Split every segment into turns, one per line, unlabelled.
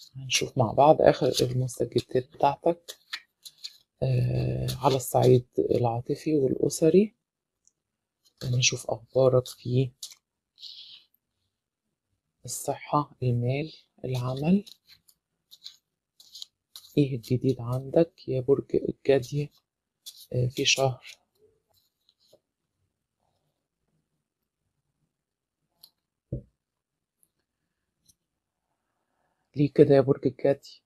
هنشوف مع بعض آخر المستجدات بتاعتك آه على الصعيد العاطفي والأسري نشوف أخبارك في الصحة المال العمل ايه الجديد عندك يا برج الجدي آه في شهر ليه كده يا برج الجدي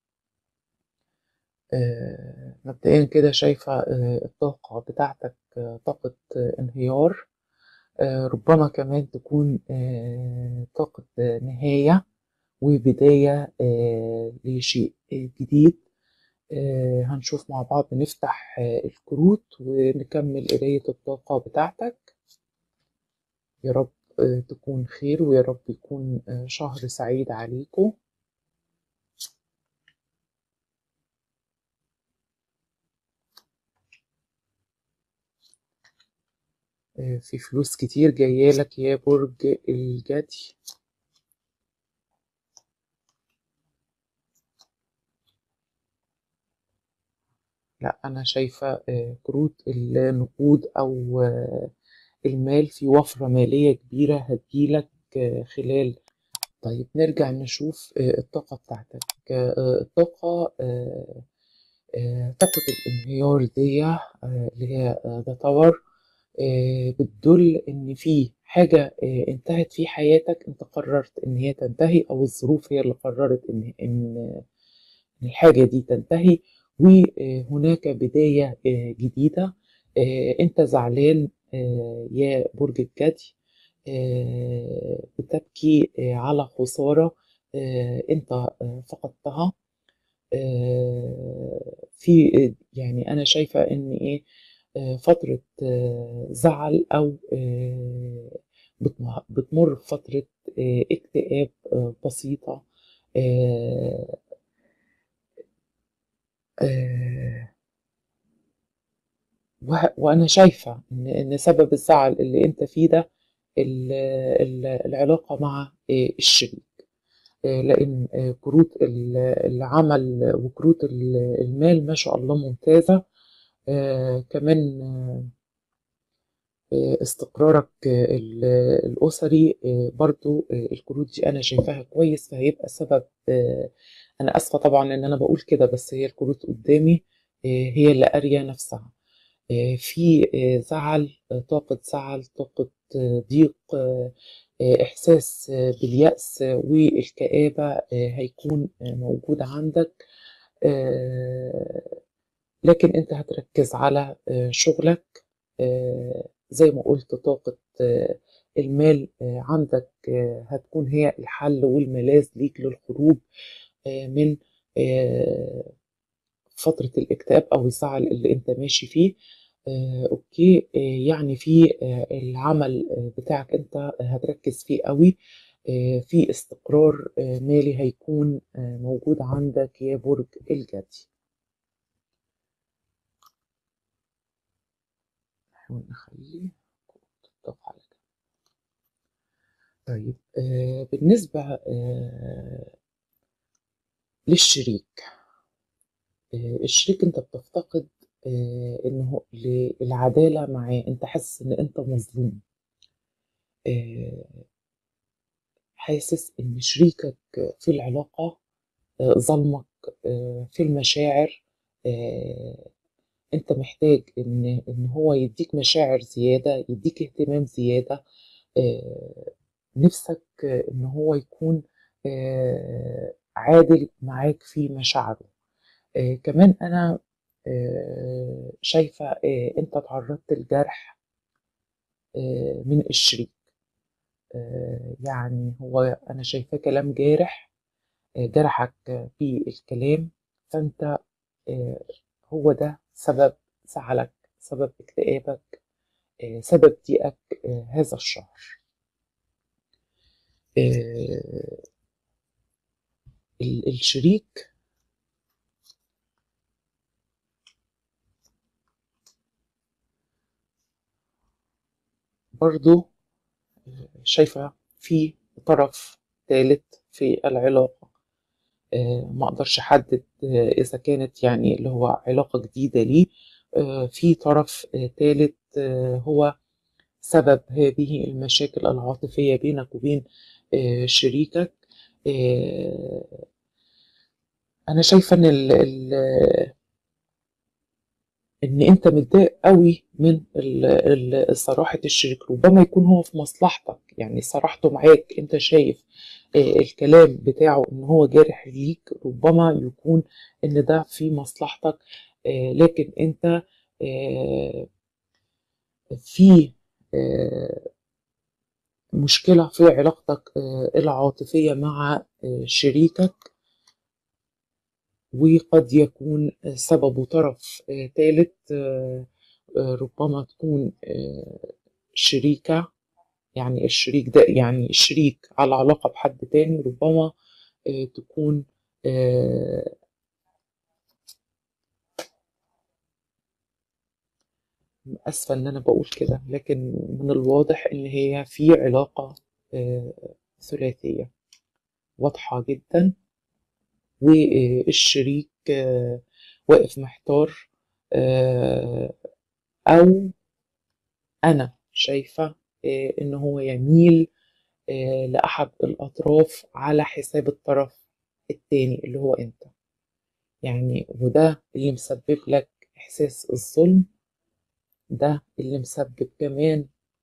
آه مبدئيا كده شايفة آه الطاقة بتاعتك آه طاقة آه انهيار آه ربما كمان تكون آه طاقة آه نهاية وبداية آه لشيء آه جديد آه هنشوف مع بعض نفتح آه الكروت ونكمل قراية الطاقة بتاعتك يا رب آه تكون خير ويا رب يكون آه شهر سعيد عليكم آه في فلوس كتير جايالك يا برج الجدي لا أنا شايفة آه كروت النقود أو آه المال في وفرة مالية كبيرة هتجيلك آه خلال طيب نرجع نشوف آه الطاقة بتاعتك آه الطاقة آه آه طاقة الانهيار دي آه اللي هي ذا تاور آه بتدل إن في حاجة آه انتهت في حياتك أنت قررت إن هي تنتهي أو الظروف هي اللي قررت إن إن إن الحاجة دي تنتهي وهناك بداية آه جديدة آه أنت زعلان آه يا برج الجدي آه بتبكي آه على خسارة آه أنت آه فقدتها آه في يعني أنا شايفة إن إيه آه فترة آه زعل أو آه بتم- بتمر بفترة آه اكتئاب آه بسيطة آه آه وه- وأنا شايفة إن إن سبب الزعل اللي أنت فيه ده ال- ال- العلاقة مع آه الشريك آه لأن آه كروت ال- العمل وكروت ال- المال ما شاء الله ممتازة آه كمان آه آه، استقرارك آه، ال- الأسري آه، برضو آه، الكروت دي أنا شايفاها كويس فهيبقى سبب آه، أنا آسفة طبعا إن أنا بقول كده بس هي الكروت قدامي آه، هي اللي قارية نفسها آه، في آه، زعل آه، طاقة زعل طاقة آه، ضيق آه، آه، إحساس آه، باليأس آه، والكآبة آه، هيكون آه، موجود عندك آه، لكن أنت هتركز على آه، شغلك آه، زي ما قلت طاقة آه، المال آه، عندك آه، هتكون هي الحل والملاذ ليك للخروج آه، من آه، فترة الاكتئاب أو الزعل اللي أنت ماشي فيه آه، أوكي آه، يعني في آه، العمل آه، بتاعك أنت هتركز فيه قوي آه، في استقرار آه، مالي هيكون آه، موجود عندك يا برج الجدي نحاول نخلي الطاقة على كده طيب آه، بالنسبة آه، للشريك آه، الشريك انت بتفتقد آه، انه للعدالة معاه انت حاسس ان انت مظلوم آه، حاسس ان شريكك في العلاقة آه، ظلمك آه، في المشاعر آه، انت محتاج ان ان هو يديك مشاعر زيادة يديك اهتمام زيادة آه، نفسك آه، ان هو يكون آه، عادل معاك في مشاعره آه، كمان انا آه، شايفة آه، انت تعرضت لجرح آه، من الشريك آه، يعني هو انا شايفاه كلام جارح آه، جرحك في الكلام فانت آه، هو ده سبب زعلك سبب اكتئابك آه، سبب ضيقك آه، هذا الشهر آه، ال- الشريك برضو آه، شايفة في طرف ثالث في العلاقة آه، ما اقدرش احدد آه، اذا كانت يعني اللي هو علاقة جديدة ليه آه، في طرف ثالث هو سبب هذه المشاكل العاطفية بينك وبين آه، شريكك آه، انا شايفة ان ال ال ان انت متضايق قوي من ال- ال- صراحة الشريك ربما يكون هو في مصلحتك يعني صراحته معاك انت شايف آه، الكلام بتاعه ان هو جارح ليك ربما يكون ان ده في مصلحتك آه، لكن انت آه، في آه، مشكلة في علاقتك آه، العاطفية مع آه، شريكك وقد يكون سببه طرف آه، ثالث آه، آه، ربما تكون آه، شريكة يعني الشريك ده يعني الشريك على علاقة بحد تاني ربما آه، تكون آه، أسفة إن أنا بقول كده لكن من الواضح إن هي في علاقة آه، ثلاثية واضحة جدا والشريك آه، واقف محتار آه، أو أنا شايفة آه، إن هو يميل آه، لأحد الأطراف على حساب الطرف التاني اللي هو أنت يعني وده اللي مسبب لك إحساس الظلم ده اللي مسبب كمان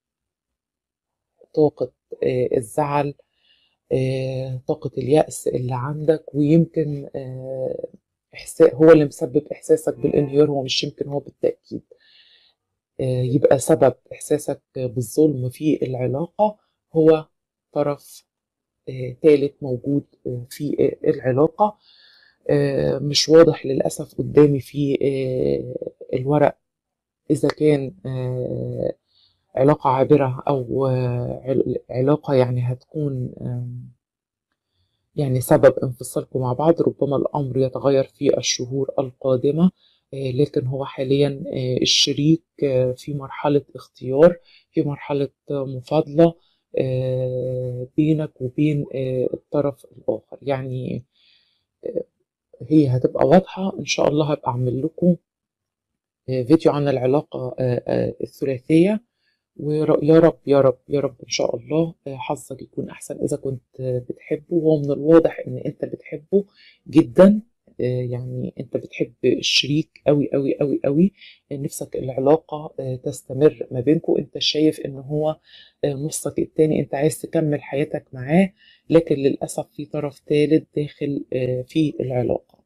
طاقة آه، الزعل آه، طاقة اليأس اللي عندك ويمكن آه، إحساس هو اللي مسبب إحساسك بالانهيار هو مش يمكن هو بالتأكيد آه، يبقى سبب إحساسك بالظلم في العلاقة هو طرف آه، ثالث موجود آه، في آه، العلاقة آه، مش واضح للأسف قدامي في آه، الورق إذا كان آه، علاقة عابرة أو آه، عل- علاقة يعني هتكون آم، يعني سبب انفصالكم مع بعض ربما الأمر يتغير في الشهور القادمة آه، لكن هو حاليا آه، الشريك آه، في مرحلة اختيار في مرحلة آه، مفاضلة آه، بينك وبين آه، الطرف الآخر يعني آه، هي هتبقى واضحة إن شاء الله هبقى أعمل لكم آه، فيديو عن العلاقة آه، آه، الثلاثية ويا رب يا رب يا رب إن شاء الله آه، حظك يكون أحسن إذا كنت آه، بتحبه وهو من الواضح إن أنت بتحبه جدا آه، يعني أنت بتحب الشريك أوي أوي أوي أوي آه، نفسك العلاقة آه، تستمر ما بينكم أنت شايف إن هو آه، نصك التاني أنت عايز تكمل حياتك معاه لكن للأسف في طرف ثالث داخل آه، في العلاقة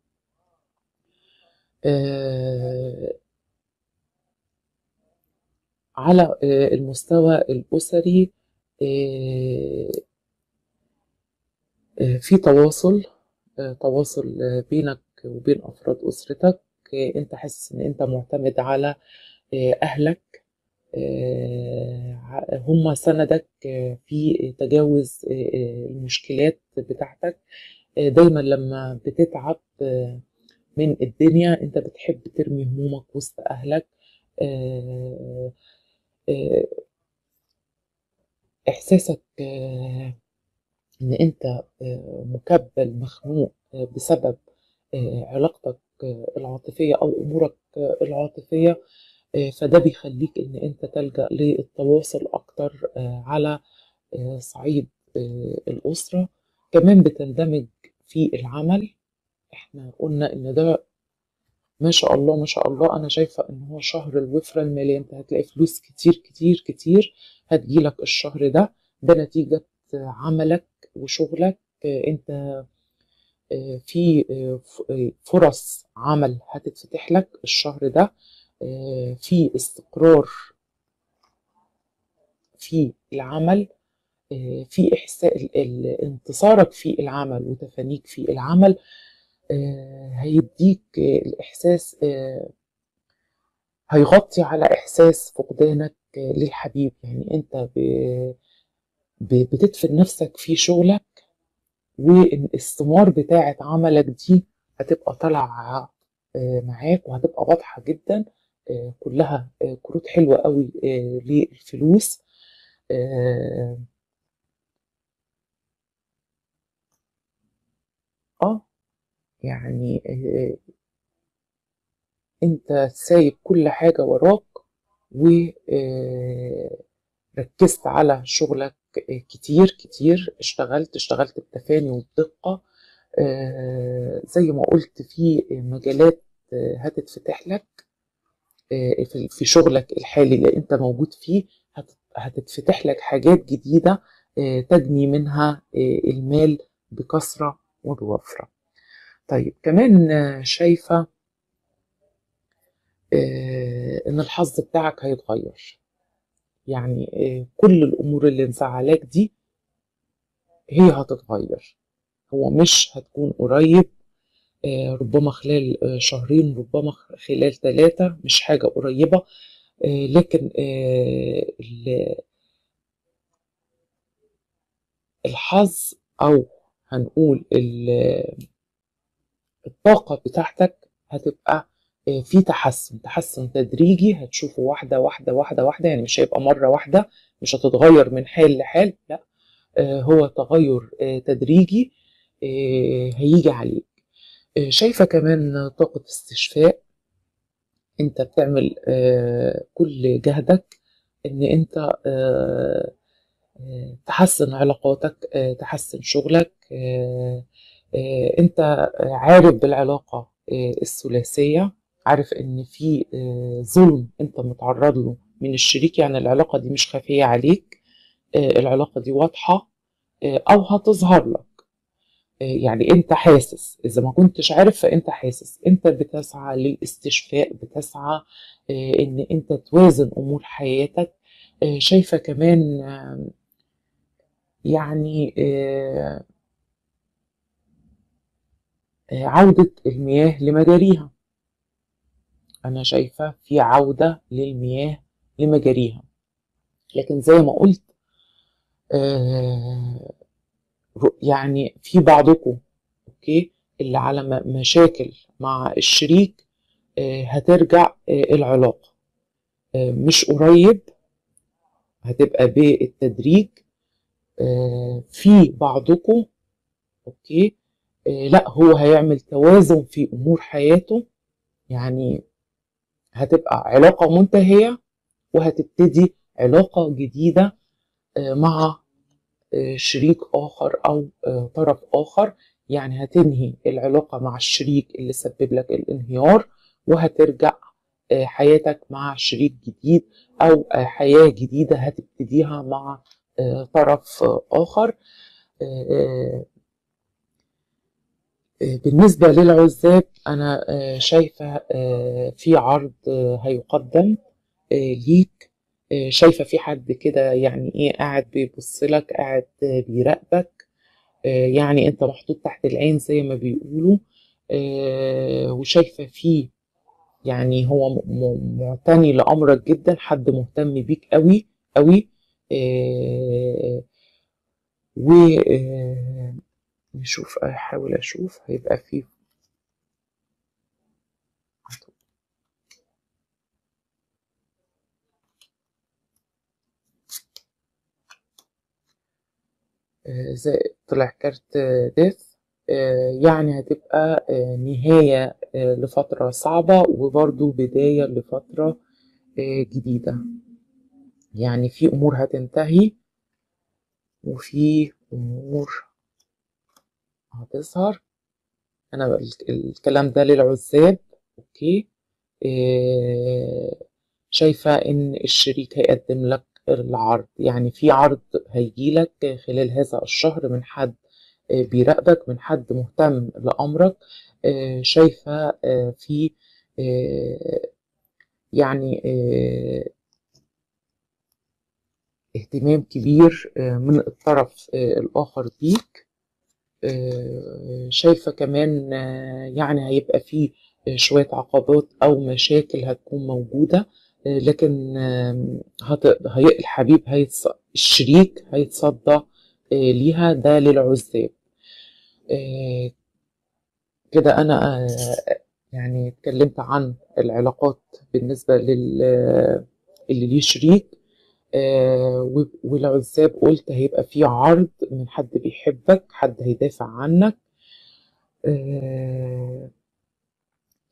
آه، على آه، المستوى الأسري آه، آه، في تواصل آه، تواصل آه، بينك وبين أفراد أسرتك آه، أنت حاسس إن أنت معتمد على آه، أهلك آه، ع- هم سندك آه، في تجاوز آه، آه، المشكلات بتاعتك آه، دايما لما بتتعب آه، من الدنيا أنت بتحب ترمي همومك وسط أهلك آه، آه، إحساسك آه، إن أنت آه، مكبل مخنوق آه، بسبب آه، علاقتك آه، العاطفية أو أمورك آه، العاطفية آه، فده بيخليك إن أنت تلجأ للتواصل أكتر آه، على آه، صعيد آه، الأسرة كمان بتندمج في العمل احنا قلنا إن ده ما شاء الله ما شاء الله أنا شايفة إن هو شهر الوفرة المالية أنت هتلاقي فلوس كتير كتير كتير هتجيلك الشهر ده ده نتيجة عملك وشغلك آه، أنت آه، في آه، ف- آه، فرص عمل هتتفتح لك الشهر ده آه، في استقرار في العمل آه، في إحساس ال- ال- انتصارك في العمل وتفانيك في العمل آه، هيديك آه، الإحساس آه، هيغطي على إحساس فقدانك آه، للحبيب يعني أنت ب- ب- بتدفن نفسك في شغلك والثمار بتاعة عملك دي هتبقى طالعة آه، معاك وهتبقى واضحة جدا آه، كلها آه، كروت حلوة قوي آه، للفلوس اه آه، يعني انت سايب كل حاجة وراك وركزت على شغلك كتير كتير اشتغلت اشتغلت بتفاني وبدقة زي ما قلت في مجالات هتتفتح لك في شغلك الحالي اللي انت موجود فيه هتتفتح لك حاجات جديدة تجني منها المال بكثرة وبوفرة طيب كمان شايفة ان الحظ بتاعك هيتغير يعني كل الامور اللي مزعلاك دي هي هتتغير هو مش هتكون قريب ربما خلال شهرين ربما خلال ثلاثة مش حاجة قريبة لكن الحظ أو هنقول الطاقة بتاعتك هتبقى في تحسن تحسن تدريجي هتشوفه واحدة واحدة واحدة واحدة يعني مش هيبقى مرة واحدة مش هتتغير من حال لحال لا هو تغير تدريجي هيجي عليك شايفة كمان طاقة استشفاء انت بتعمل كل جهدك ان انت تحسن علاقاتك تحسن شغلك انت عارف بالعلاقة الثلاثية عارف ان في ظلم انت متعرض له من الشريك يعني العلاقة دي مش خفية عليك العلاقة دي واضحة او هتظهر لك يعني انت حاسس اذا ما كنتش عارف فانت حاسس انت بتسعى للاستشفاء بتسعى ان انت توازن امور حياتك شايفة كمان يعني عودة المياه لمجاريها أنا شايفة في عودة للمياه لمجاريها لكن زي ما قلت يعني في بعضكم أوكي اللي على مشاكل مع الشريك هترجع العلاقة مش قريب هتبقى بالتدريج في بعضكم اوكي لا هو هيعمل توازن في امور حياته يعني هتبقى علاقه منتهيه وهتبتدي علاقه جديده مع شريك اخر او طرف اخر يعني هتنهي العلاقه مع الشريك اللي سبب لك الانهيار وهترجع حياتك مع شريك جديد او حياه جديده هتبتديها مع طرف اخر بالنسبة للعزاب أنا شايفة في عرض هيقدم ليك شايفة في حد كده يعني إيه قاعد بيبص لك قاعد بيراقبك يعني أنت محطوط تحت العين زي ما بيقولوا وشايفة فيه يعني هو معتني لأمرك جدا حد مهتم بيك قوي قوي و نشوف احاول اشوف هيبقى فيه زي طلع كارت ديث يعني هتبقى نهاية لفترة صعبة وبرضو بداية لفترة جديدة يعني في أمور هتنتهي وفي أمور هتظهر أنا الكلام ده للعزاب أوكي إيه شايفة إن الشريك هيقدم لك العرض يعني في عرض هيجيلك خلال هذا الشهر من حد بيراقبك من حد مهتم لأمرك شايفة في يعني اهتمام كبير من الطرف الآخر بيك شايفة كمان يعني هيبقى فيه شوية عقبات أو مشاكل هتكون موجودة لكن هت... هي... الحبيب هيتص... الشريك هيتصدى ليها ده للعزاب كده أنا يعني اتكلمت عن العلاقات بالنسبة لل اللي ليه شريك والعزاب قلت هيبقى في عرض من حد بيحبك حد هيدافع عنك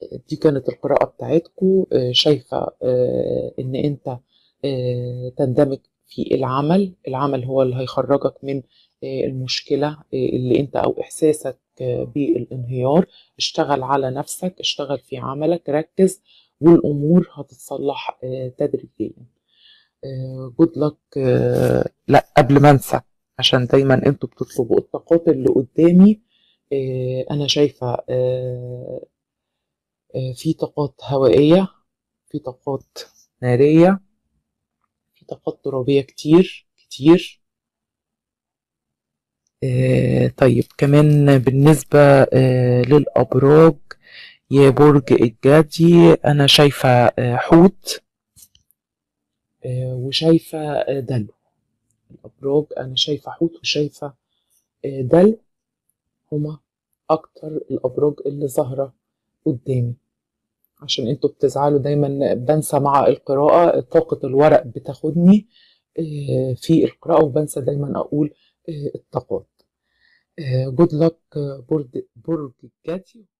دي كانت القراءة بتاعتكم شايفة آه، إن أنت آه، تندمج في العمل العمل هو اللي هيخرجك من آه، المشكلة آه، اللي أنت أو إحساسك آه، بالانهيار اشتغل على نفسك اشتغل في عملك ركز والأمور هتتصلح آه، تدريجيا جود لك لا قبل ما انسى عشان دايما انتوا بتطلبوا الطاقات اللي قدامي آه، انا شايفة آه، آه، في طاقات هوائية في طاقات نارية في طاقات ترابية كتير كتير آه، طيب كمان بالنسبة آه، للأبراج يا برج الجدي أنا شايفة آه، حوت آه، وشايفة آه، دلو الأبراج أنا شايفة حوت وشايفة آه، دلو هما أكتر الأبراج اللي ظاهرة قدامي عشان انتوا بتزعلوا دايما بنسى مع القراءة طاقة الورق بتاخدني آه، في القراءة وبنسى دايما أقول آه، الطاقات جود لك برج برج الجدي